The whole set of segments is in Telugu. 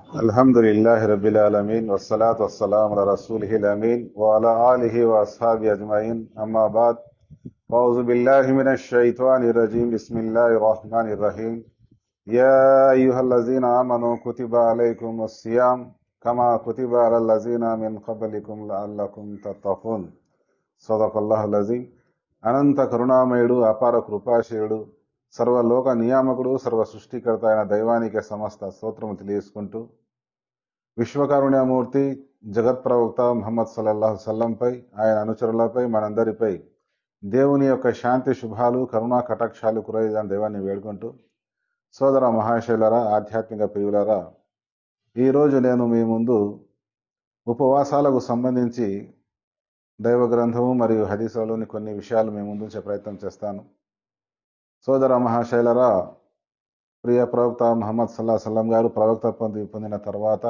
الحمد لله رب العالمين والصلاة والسلام على رسوله الأمين وعلى آله وأصحابه أجمعين أما بعد أعوذ بالله من الشيطان الرجيم بسم الله الرحمن الرحيم يا أيها الذين آمنوا كتب عليكم الصيام كما كتب على الذين من قبلكم لعلكم تتقون صدق الله العظيم అనంత కరుణామయుడు అపార కృపాశయుడు సర్వలోక నియామకుడు సర్వ సృష్టికర్త అయిన దైవానికి సమస్త స్తోత్రము తెలియజేసుకుంటూ విశ్వకారుణ్యమూర్తి జగత్ ప్రవక్త ముహమ్మద్ సల్లల్లాహు సల్లంపై ఆయన అనుచరులపై మనందరిపై దేవుని యొక్క శాంతి శుభాలు కరుణా కటాక్షాలు కురయ్యని దైవాన్ని వేడుకుంటూ సోదర మహాశైలరా ఆధ్యాత్మిక ప్రియులరా ఈరోజు నేను మీ ముందు ఉపవాసాలకు సంబంధించి దైవ గ్రంథము మరియు హదీసులలోని కొన్ని విషయాలు మీ ముందు ఉంచే ప్రయత్నం చేస్తాను సోదర మహాశైలరా ప్రియ ప్రవక్త మహమ్మద్ సల్లా సల్లం గారు ప్రవక్త పొంది పొందిన తర్వాత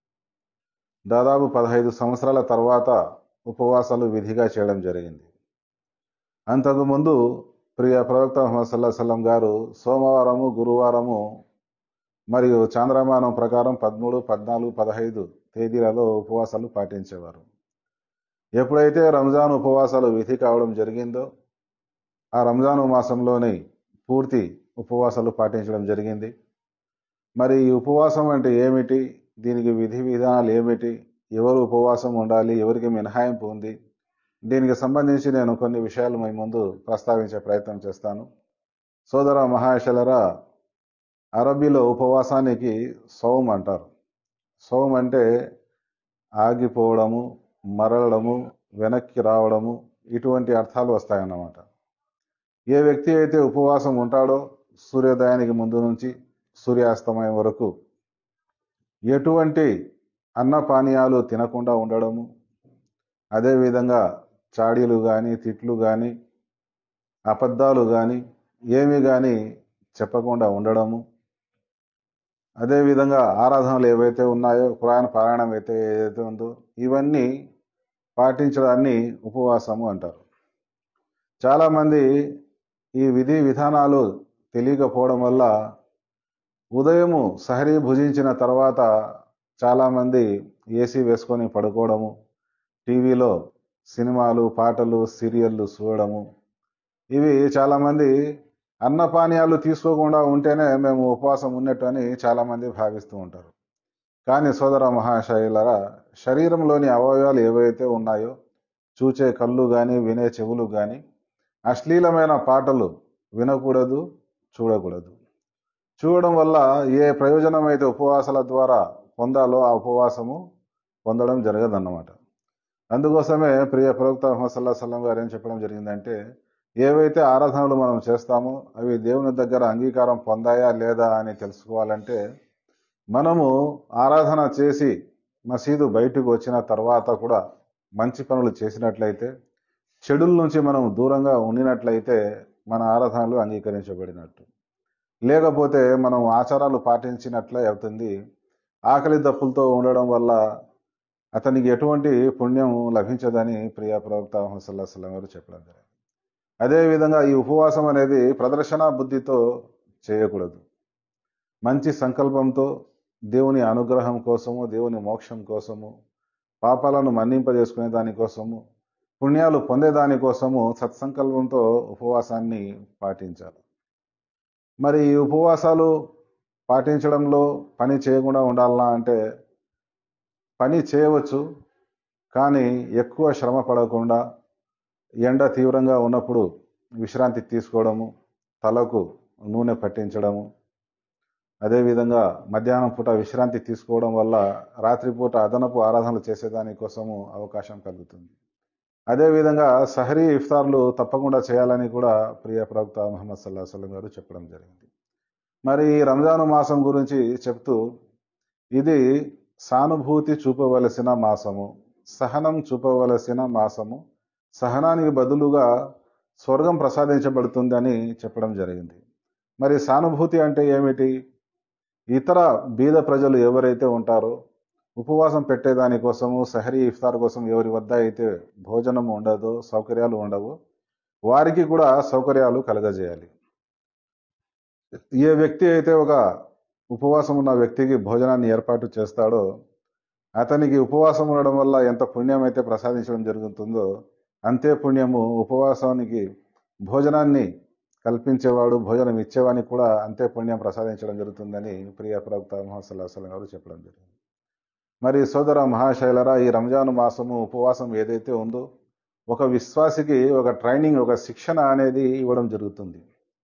దాదాపు పదహైదు సంవత్సరాల తర్వాత ఉపవాసాలు విధిగా చేయడం జరిగింది అంతకుముందు ప్రియ ప్రవక్త మహమ్మద్ సల్లా సల్లం గారు సోమవారము గురువారము మరియు చాంద్రమానం ప్రకారం పదమూడు పద్నాలుగు పదహైదు తేదీలలో ఉపవాసాలు పాటించేవారు ఎప్పుడైతే రంజాన్ ఉపవాసాలు విధి కావడం జరిగిందో ఆ రంజాను మాసంలోని పూర్తి ఉపవాసాలు పాటించడం జరిగింది మరి ఈ ఉపవాసం అంటే ఏమిటి దీనికి విధి విధానాలు ఏమిటి ఎవరు ఉపవాసం ఉండాలి ఎవరికి మినహాయింపు ఉంది దీనికి సంబంధించి నేను కొన్ని విషయాలు మీ ముందు ప్రస్తావించే ప్రయత్నం చేస్తాను సోదర మహాశలరా అరబీలో ఉపవాసానికి సౌమ్ అంటారు సౌమ్ అంటే ఆగిపోవడము మరలడము వెనక్కి రావడము ఇటువంటి అర్థాలు వస్తాయన్నమాట ఏ వ్యక్తి అయితే ఉపవాసం ఉంటాడో సూర్యోదయానికి ముందు నుంచి సూర్యాస్తమయం వరకు ఎటువంటి అన్నపానీయాలు తినకుండా ఉండడము అదేవిధంగా చాడీలు కానీ తిట్లు కానీ అబద్ధాలు కానీ ఏమి కానీ చెప్పకుండా ఉండడము అదేవిధంగా ఆరాధనలు ఏవైతే ఉన్నాయో పురాణ పారాయణం అయితే ఏదైతే ఉందో ఇవన్నీ పాటించడాన్ని ఉపవాసము అంటారు చాలామంది ఈ విధి విధానాలు తెలియకపోవడం వల్ల ఉదయము సహరీ భుజించిన తర్వాత చాలామంది ఏసీ వేసుకొని పడుకోవడము టీవీలో సినిమాలు పాటలు సీరియళ్ళు చూడడము ఇవి చాలామంది అన్నపానీయాలు తీసుకోకుండా ఉంటేనే మేము ఉపవాసం ఉన్నట్టు అని చాలామంది భావిస్తూ ఉంటారు కానీ సోదర మహాశయులరా శరీరంలోని అవయవాలు ఏవైతే ఉన్నాయో చూచే కళ్ళు కానీ వినే చెవులు కానీ అశ్లీలమైన పాటలు వినకూడదు చూడకూడదు చూడడం వల్ల ఏ ప్రయోజనం అయితే ఉపవాసాల ద్వారా పొందాలో ఆ ఉపవాసము పొందడం జరగదన్నమాట అందుకోసమే ప్రియ ప్రవక్త మహమ్మద్ సల్లా సల్లం గారు ఏం చెప్పడం జరిగిందంటే ఏవైతే ఆరాధనలు మనం చేస్తామో అవి దేవుని దగ్గర అంగీకారం పొందాయా లేదా అని తెలుసుకోవాలంటే మనము ఆరాధన చేసి మసీదు బయటకు వచ్చిన తర్వాత కూడా మంచి పనులు చేసినట్లయితే చెడుల నుంచి మనం దూరంగా ఉండినట్లయితే మన ఆరాధనలు అంగీకరించబడినట్టు లేకపోతే మనం ఆచారాలు పాటించినట్లే అవుతుంది ఆకలి దప్పులతో ఉండడం వల్ల అతనికి ఎటువంటి పుణ్యం లభించదని ప్రియ ప్రవక్త మహమ్మద్ సల్లం గారు చెప్పడం జరిగింది అదేవిధంగా ఈ ఉపవాసం అనేది ప్రదర్శన బుద్ధితో చేయకూడదు మంచి సంకల్పంతో దేవుని అనుగ్రహం కోసము దేవుని మోక్షం కోసము పాపాలను మన్నింపజేసుకునే దానికోసము పుణ్యాలు పొందేదానికోసము సత్సంకల్పంతో ఉపవాసాన్ని పాటించాలి మరి ఈ ఉపవాసాలు పాటించడంలో పని చేయకుండా ఉండాలన్నా అంటే పని చేయవచ్చు కానీ ఎక్కువ శ్రమ పడకుండా ఎండ తీవ్రంగా ఉన్నప్పుడు విశ్రాంతి తీసుకోవడము తలకు నూనె పట్టించడము అదేవిధంగా మధ్యాహ్నం పూట విశ్రాంతి తీసుకోవడం వల్ల రాత్రిపూట అదనపు ఆరాధనలు చేసేదానికోసము అవకాశం కలుగుతుంది అదేవిధంగా సహరీ ఇఫ్తార్లు తప్పకుండా చేయాలని కూడా ప్రియ ప్రవక్త మహమ్మద్ సల్లా సల్లం గారు చెప్పడం జరిగింది మరి రంజాను మాసం గురించి చెప్తూ ఇది సానుభూతి చూపవలసిన మాసము సహనం చూపవలసిన మాసము సహనానికి బదులుగా స్వర్గం ప్రసాదించబడుతుందని చెప్పడం జరిగింది మరి సానుభూతి అంటే ఏమిటి ఇతర బీద ప్రజలు ఎవరైతే ఉంటారో ఉపవాసం పెట్టేదాని కోసము సహరీ ఇఫ్తార్ కోసం ఎవరి వద్ద అయితే భోజనం ఉండదో సౌకర్యాలు ఉండవో వారికి కూడా సౌకర్యాలు కలగజేయాలి ఏ వ్యక్తి అయితే ఒక ఉపవాసం ఉన్న వ్యక్తికి భోజనాన్ని ఏర్పాటు చేస్తాడో అతనికి ఉపవాసం ఉండడం వల్ల ఎంత పుణ్యం అయితే ప్రసాదించడం జరుగుతుందో అంతే పుణ్యము ఉపవాసానికి భోజనాన్ని కల్పించేవాడు భోజనం ఇచ్చేవానికి కూడా అంతే పుణ్యం ప్రసాదించడం జరుగుతుందని ప్రియ ప్రవక్త మహసల్లాహం గారు చెప్పడం జరిగింది మరి సోదర మహాశైలరా ఈ రంజాన్ మాసము ఉపవాసం ఏదైతే ఉందో ఒక విశ్వాసికి ఒక ట్రైనింగ్ ఒక శిక్షణ అనేది ఇవ్వడం జరుగుతుంది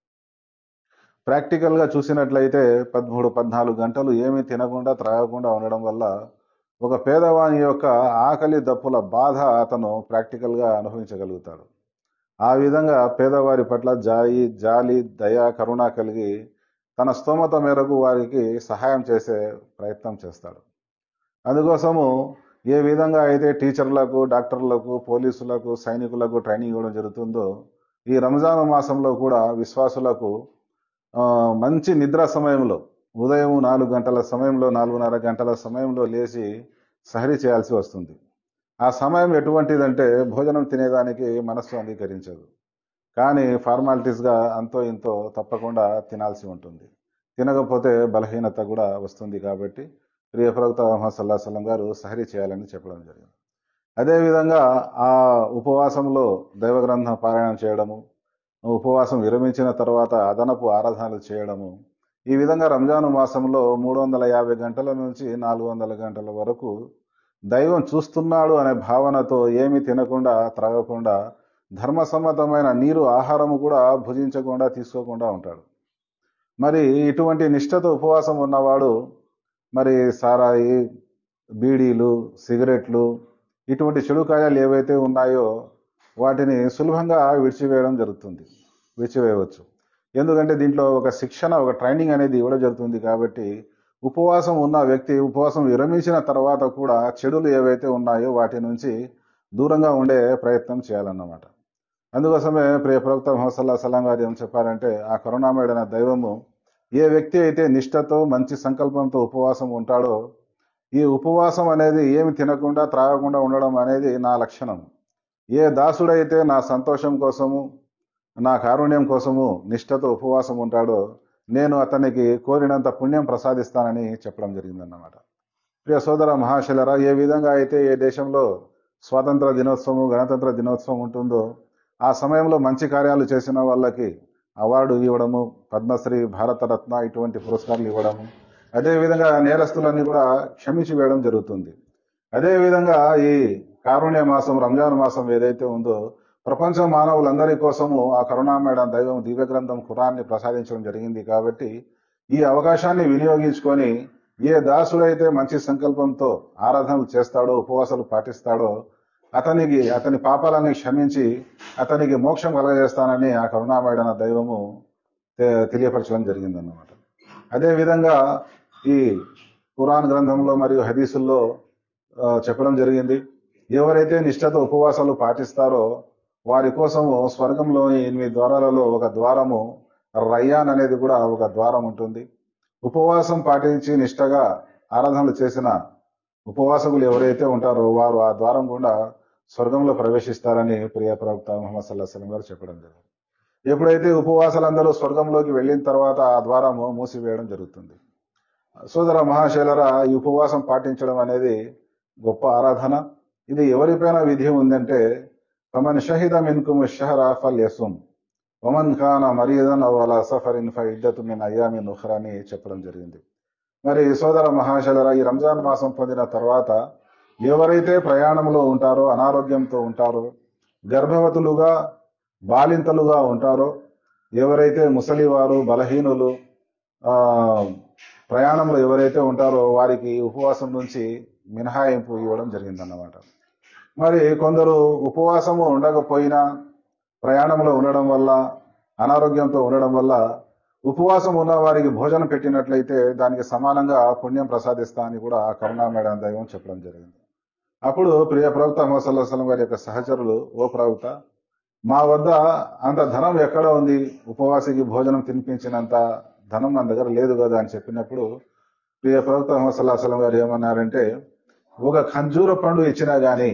ప్రాక్టికల్గా చూసినట్లయితే పదమూడు పద్నాలుగు గంటలు ఏమీ తినకుండా త్రాగకుండా ఉండడం వల్ల ఒక పేదవాని యొక్క ఆకలి దప్పుల బాధ అతను ప్రాక్టికల్గా అనుభవించగలుగుతాడు ఆ విధంగా పేదవారి పట్ల జాయి జాలి దయ కరుణ కలిగి తన స్తోమత మేరకు వారికి సహాయం చేసే ప్రయత్నం చేస్తాడు అందుకోసము ఏ విధంగా అయితే టీచర్లకు డాక్టర్లకు పోలీసులకు సైనికులకు ట్రైనింగ్ ఇవ్వడం జరుగుతుందో ఈ రంజాన్ మాసంలో కూడా విశ్వాసులకు ఆ, మంచి నిద్ర సమయంలో ఉదయం నాలుగు గంటల సమయంలో నాలుగున్నర గంటల సమయంలో లేచి సహరీ చేయాల్సి వస్తుంది ఆ సమయం ఎటువంటిదంటే భోజనం తినేదానికి మనస్సు అంగీకరించదు కానీ ఫార్మాలిటీస్గా అంతో ఇంతో తప్పకుండా తినాల్సి ఉంటుంది తినకపోతే బలహీనత కూడా వస్తుంది కాబట్టి ప్రియ ప్రవక్త మహమ్మద్ సల్లా సల్లం గారు సహరీ చేయాలని చెప్పడం జరిగింది అదేవిధంగా ఆ ఉపవాసంలో దైవ గ్రంథం పారాయణం చేయడము ఉపవాసం విరమించిన తర్వాత అదనపు ఆరాధనలు చేయడము ఈ విధంగా రంజాను మాసంలో మూడు వందల యాభై గంటల నుంచి నాలుగు వందల గంటల వరకు దైవం చూస్తున్నాడు అనే భావనతో ఏమి తినకుండా త్రాగకుండా ధర్మసమ్మతమైన నీరు ఆహారము కూడా భుజించకుండా తీసుకోకుండా ఉంటాడు మరి ఇటువంటి నిష్ఠతో ఉపవాసం ఉన్నవాడు మరి సారాయి బీడీలు సిగరెట్లు ఇటువంటి చెడు కార్యాలు ఏవైతే ఉన్నాయో వాటిని సులభంగా విడిచివేయడం జరుగుతుంది విడిచివేయవచ్చు ఎందుకంటే దీంట్లో ఒక శిక్షణ ఒక ట్రైనింగ్ అనేది ఇవ్వడం జరుగుతుంది కాబట్టి ఉపవాసం ఉన్న వ్యక్తి ఉపవాసం విరమించిన తర్వాత కూడా చెడులు ఏవైతే ఉన్నాయో వాటి నుంచి దూరంగా ఉండే ప్రయత్నం చేయాలన్నమాట అందుకోసమే ప్రియ ప్రవక్త ముహమ్మద్ సల్లా సలాం గారు ఏం చెప్పారంటే ఆ కరుణామయుడైన దైవము ఏ వ్యక్తి అయితే నిష్ఠతో మంచి సంకల్పంతో ఉపవాసం ఉంటాడో ఈ ఉపవాసం అనేది ఏమి తినకుండా త్రాగకుండా ఉండడం అనేది నా లక్షణం ఏ దాసుడైతే నా సంతోషం కోసము నా కారుణ్యం కోసము నిష్ఠతో ఉపవాసం ఉంటాడో నేను అతనికి కోరినంత పుణ్యం ప్రసాదిస్తానని చెప్పడం జరిగిందన్నమాట ప్రియ సోదర మహాశిలరా ఏ విధంగా అయితే ఏ దేశంలో స్వాతంత్ర దినోత్సవం గణతంత్ర దినోత్సవం ఉంటుందో ఆ సమయంలో మంచి కార్యాలు చేసిన వాళ్ళకి అవార్డు ఇవ్వడము పద్మశ్రీ భారతరత్న ఇటువంటి పురస్కారాలు ఇవ్వడము అదేవిధంగా నేరస్తులన్నీ కూడా క్షమించి వేయడం జరుగుతుంది అదేవిధంగా ఈ కారుణ్య మాసం రంజాన్ మాసం ఏదైతే ఉందో ప్రపంచ మానవులందరి కోసము ఆ కరుణామేడ దైవం దివ్య గ్రంథం ఖురాన్ని ప్రసాదించడం జరిగింది కాబట్టి ఈ అవకాశాన్ని వినియోగించుకొని ఏ దాసుడైతే మంచి సంకల్పంతో ఆరాధనలు చేస్తాడో ఉపవాసాలు పాటిస్తాడో అతనికి అతని పాపాలన్నీ క్షమించి అతనికి మోక్షం కలగజేస్తానని ఆ కరుణామయుడైన దైవము తె- తెలియపరచడం జరిగిందన్నమాట అదేవిధంగా ఈ ఖురాన్ గ్రంథంలో మరియు హదీసుల్లో ఆ, చెప్పడం జరిగింది ఎవరైతే నిష్ఠతో ఉపవాసాలు పాటిస్తారో వారి కోసము స్వర్గంలోని ఎనిమిది ద్వారాలలో ఒక ద్వారము రయ్యాన్ అనేది కూడా ఒక ద్వారం ఉంటుంది ఉపవాసం పాటించి నిష్ఠగా ఆరాధనలు చేసిన ఉపవాసకులు ఎవరైతే ఉంటారో వారు ఆ ద్వారం గుండా స్వర్గంలో ప్రవేశిస్తారని ప్రియ ప్రవక్త ముహమ్మద్ సల్లాహ్ సలం గారు చెప్పడం జరిగింది ఎప్పుడైతే ఉపవాసాలందరూ స్వర్గంలోకి వెళ్ళిన తర్వాత ఆ ద్వారము మూసివేయడం జరుగుతుంది సోదర మహాశైలరా ఈ ఉపవాసం పాటించడం అనేది గొప్ప ఆరాధన ఇది ఎవరిపైన విధి ఉందంటే ఫమన్ షహిద మిన్కుమ్ షహరా ఫల్ యసుమ్ వమన్ ఖాన మరీదన్ అలా సఫరిన్ ఫ ఇద్దతు మిన్ అయ్యామిన్ ఉఖ్రా అని చెప్పడం జరిగింది మరి సోదర మహాశైలరా ఈ రంజాన్ మాసం పొందిన తర్వాత ఎవరైతే ప్రయాణంలో ఉంటారో అనారోగ్యంతో ఉంటారో గర్భవతులుగా బాలింతలుగా ఉంటారో ఎవరైతే ముసలివారు బలహీనులు ఆ ప్రయాణంలో ఎవరైతే ఉంటారో వారికి ఉపవాసం నుంచి మినహాయింపు ఇవ్వడం జరిగిందన్నమాట మరి కొందరు ఉపవాసము ఉండకపోయినా ప్రయాణంలో ఉండడం వల్ల అనారోగ్యంతో ఉండడం వల్ల ఉపవాసం ఉన్న వారికి భోజనం పెట్టినట్లయితే దానికి సమానంగా పుణ్యం ప్రసాదిస్తా అని కూడా ఆ కరుణామేడ దైవం చెప్పడం జరిగింది అప్పుడు ప్రియ ప్రవక్త మహమ్మద్ సల్లాహం గారి యొక్క సహచరులు ఓ ప్రవక్త మా వద్ద అంత ధనం ఎక్కడ ఉంది ఉపవాసికి భోజనం తినిపించినంత ధనం మన దగ్గర లేదు కదా అని చెప్పినప్పుడు ప్రియ ప్రవక్త మహమ్మద్ సల్లాహ్ సలం గారు ఏమన్నారంటే ఒక ఖర్జూర పండు ఇచ్చినా గాని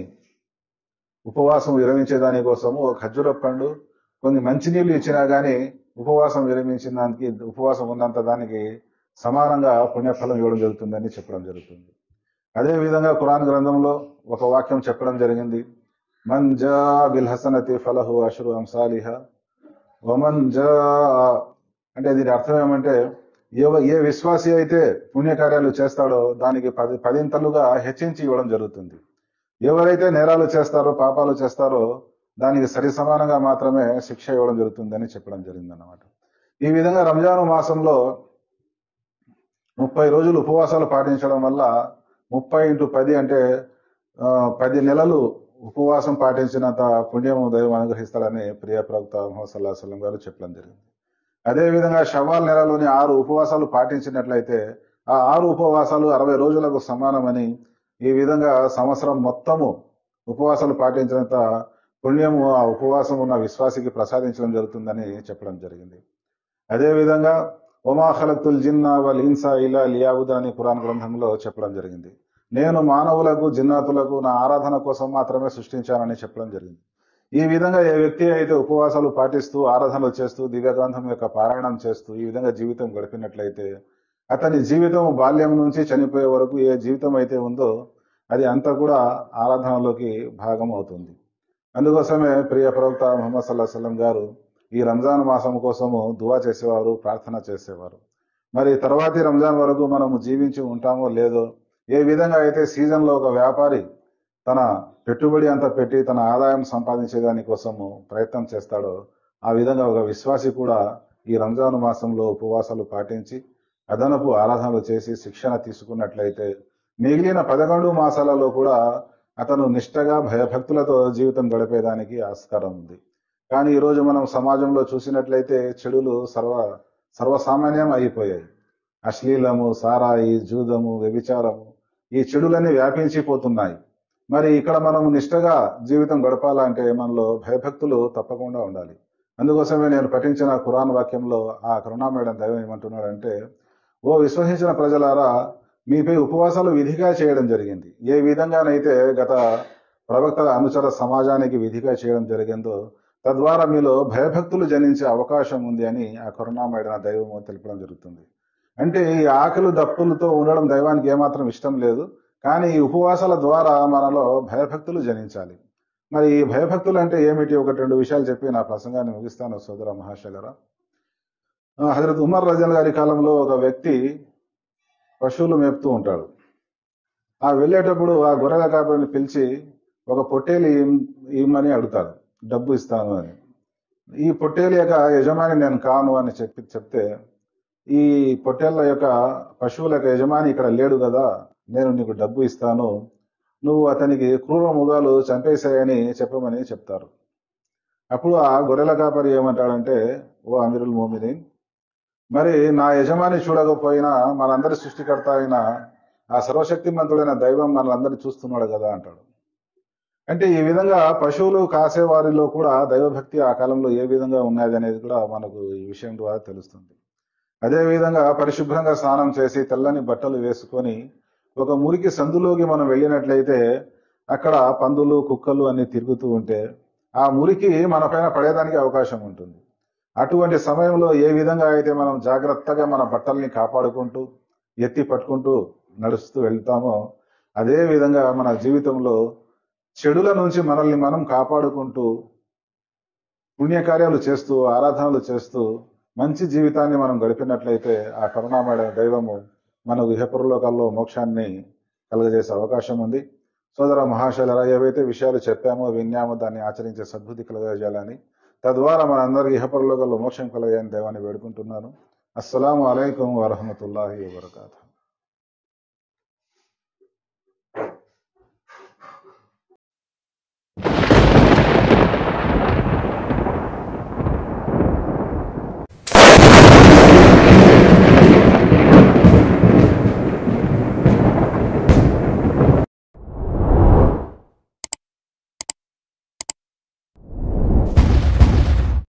ఉపవాసం విరమించే దాని కోసము ఒక ఖర్జూర పండు కొన్ని మంచినీళ్లు ఇచ్చినా గాని ఉపవాసం విరమించిన దానికి ఉపవాసం ఉన్నంత దానికి సమానంగా పుణ్యఫలం ఇవ్వడం జరుగుతుందని చెప్పడం జరుగుతుంది అదే విధంగా ఖురాన్ గ్రంథంలో ఒక వాక్యం చెప్పడం జరిగింది మన్ జా బిల్ హసనతి ఫలహు అషరు అంసాలిహ వమన్ జా అంటే దీని అర్థం ఏమంటే ఏ ఏ విశ్వాసి అయితే పుణ్యకార్యాలు చేస్తాడో దానికి పది పదింతలుగా హెచ్చించి ఇవ్వడం జరుగుతుంది ఎవరైతే నేరాలు చేస్తారో పాపాలు చేస్తారో దానికి సరి సమానంగా మాత్రమే శిక్ష ఇవ్వడం జరుగుతుందని చెప్పడం జరిగింది అన్నమాట ఈ విధంగా రంజాను మాసంలో ముప్పై రోజులు ఉపవాసాలు పాటించడం వల్ల ముప్పై ఇంటూ పది అంటే ఆ, పది నెలలు ఉపవాసం పాటించినంత పుణ్యము దైవం అనుగ్రహిస్తాడని ప్రియ ప్రవక్త ముహమ్మద్ సల్లాహ్ సల్లం గారు చెప్పడం జరిగింది అదే విధంగా షవ్వాల్ నెలలోని ఆరు ఉపవాసాలు పాటించినట్లయితే ఆ ఆరు ఉపవాసాలు అరవై రోజులకు సమానమని ఈ విధంగా సంవత్సరం మొత్తము ఉపవాసాలు పాటించినంత పుణ్యము ఆ ఉపవాసం ఉన్న విశ్వాసికి ప్రసాదించడం జరుగుతుందని చెప్పడం జరిగింది అదే విధంగా ఒమా ఖలక్తుల్ జిన్నా వల్ ఇన్సా ఇలా లియాబుద్ అని ఖురాన్ గ్రంథంలో చెప్పడం జరిగింది నేను మానవులకు జిన్నాతులకు నా ఆరాధన కోసం మాత్రమే సృష్టించానని చెప్పడం జరిగింది ఈ విధంగా ఏ వ్యక్తి అయితే ఉపవాసాలు పాటిస్తూ ఆరాధనలు చేస్తూ దివ్య గ్రంథం యొక్క పారాయణం చేస్తూ ఈ విధంగా జీవితం గడిపినట్లయితే అతని జీవితం బాల్యం నుంచి చనిపోయే వరకు ఏ జీవితం అయితే ఉందో అది అంతా కూడా ఆరాధనలోకి భాగం అవుతుంది అందుకోసమే ప్రియ ప్రవక్త ముహమ్మద్ సల్లాహ్ సల్లం గారు ఈ రంజాన్ మాసం కోసము దువా చేసేవారు ప్రార్థన చేసేవారు మరి తర్వాతి రంజాన్ వరకు మనము జీవించి ఉంటామో లేదో ఏ విధంగా అయితే సీజన్లో ఒక వ్యాపారి తన పెట్టుబడి అంతా పెట్టి తన ఆదాయం సంపాదించే దాని కోసము ప్రయత్నం చేస్తాడో ఆ విధంగా ఒక విశ్వాసి కూడా ఈ రంజాన్ మాసంలో ఉపవాసాలు పాటించి అదనపు ఆరాధనలు చేసి శిక్షణ తీసుకున్నట్లయితే మిగిలిన పదకొండు మాసాలలో కూడా అతను నిష్టగా భయభక్తులతో జీవితం గడిపేదానికి ఆస్కారం ఉంది కానీ ఈరోజు మనం సమాజంలో చూసినట్లయితే చెడులు సర్వ సర్వసామాన్యం అయిపోయాయి అశ్లీలము సారాయి జూదము వ్యభిచారము ఈ చెడులన్నీ వ్యాపించిపోతున్నాయి మరి ఇక్కడ మనం నిష్టగా జీవితం గడపాలంటే మనలో భయభక్తులు తప్పకుండా ఉండాలి అందుకోసమే నేను పఠించిన ఖురాన్ వాక్యంలో ఆ కరుణామేడం దైవం ఏమంటున్నాడంటే ఓ విశ్వసించిన ప్రజలారా మీపై ఉపవాసాలు విధిగా చేయడం జరిగింది ఏ విధంగానైతే గత ప్రవక్త అనుచర సమాజానికి విధిగా చేయడం జరిగిందో తద్వారా మీలో భయభక్తులు జనించే అవకాశం ఉంది అని ఆ కరుణామేడన దైవము తెలపడం జరుగుతుంది అంటే ఈ ఆకలి దప్పులతో ఉండడం దైవానికి ఏమాత్రం ఇష్టం లేదు కానీ ఈ ఉపవాసాల ద్వారా మనలో భయభక్తులు జనించాలి మరి ఈ భయభక్తులు అంటే ఏమిటి ఒకటి రెండు విషయాలు చెప్పి నా ప్రసంగాన్ని ముగిస్తాను సోదర మహాశగర హజరత్ ఉమర్ రజల్ గారి కాలంలో ఒక వ్యక్తి పశువులు మేపుతూ ఉంటాడు ఆ వెళ్ళేటప్పుడు ఆ గొర్రెల కాపరిని పిలిచి ఒక పొట్టేలు ఇమ్- ఇమ్మని అడుగుతాడు డబ్బు ఇస్తాను అని ఈ పొట్టేలు యొక్క యజమాని నేను కాను అని చెప్పి చెప్తే ఈ పొట్టేళ్ల యొక్క పశువుల యొక్క యజమాని ఇక్కడ లేడు కదా నేను నీకు డబ్బు ఇస్తాను నువ్వు అతనికి క్రూర మృగాలు చంపేశాయని చెప్పమని చెప్తారు అప్పుడు ఆ గొర్రెల కాపరి ఏమంటాడంటే ఓ అమీరుల్ మోమిని మరి నా యజమాని చూడకపోయినా మనందరి సృష్టికర్త అయిన ఆ సర్వశక్తిమంతుడైన దైవం మనలందరినీ చూస్తున్నాడు కదా అంటాడు అంటే ఈ విధంగా పశువులు కాసే వారిలో కూడా దైవభక్తి ఆ కాలంలో ఏ విధంగా ఉన్నది అనేది కూడా మనకు ఈ విషయం ద్వారా తెలుస్తుంది అదే విధంగా పరిశుభ్రంగా స్నానం చేసి తెల్లని బట్టలు వేసుకొని ఒక మురికి సందులోకి మనం వెళ్ళినట్లయితే అక్కడ పందులు కుక్కలు అన్ని తిరుగుతూ ఉంటే ఆ మురికి మన పైన పడేదానికి అవకాశం ఉంటుంది అటువంటి సమయంలో ఏ విధంగా అయితే మనం జాగ్రత్తగా మన బట్టల్ని కాపాడుకుంటూ ఎత్తి పట్టుకుంటూ నడుస్తూ వెళ్తామో అదే విధంగా మన జీవితంలో చెడుల నుంచి మనల్ని మనం కాపాడుకుంటూ పుణ్యకార్యాలు చేస్తూ ఆరాధనలు చేస్తూ మంచి జీవితాన్ని మనం గడిపినట్లయితే ఆ కరుణామయ దైవము మనకు ఇహపురలోకాల్లో మోక్షాన్ని కలుగజేసే అవకాశం ఉంది సోదర మహాశైలరా ఏవైతే విషయాలు చెప్పామో విన్నామో దాన్ని ఆచరించే సద్బుద్ధి కలగజేయాలని తద్వారా మనందరికీ ఇహపరలోకాల్లో మోక్షం కలగాలని దైవాన్ని వేడుకుంటున్నాను అస్సలం అయికం వరహమతుల్లాహి వబర్కాతు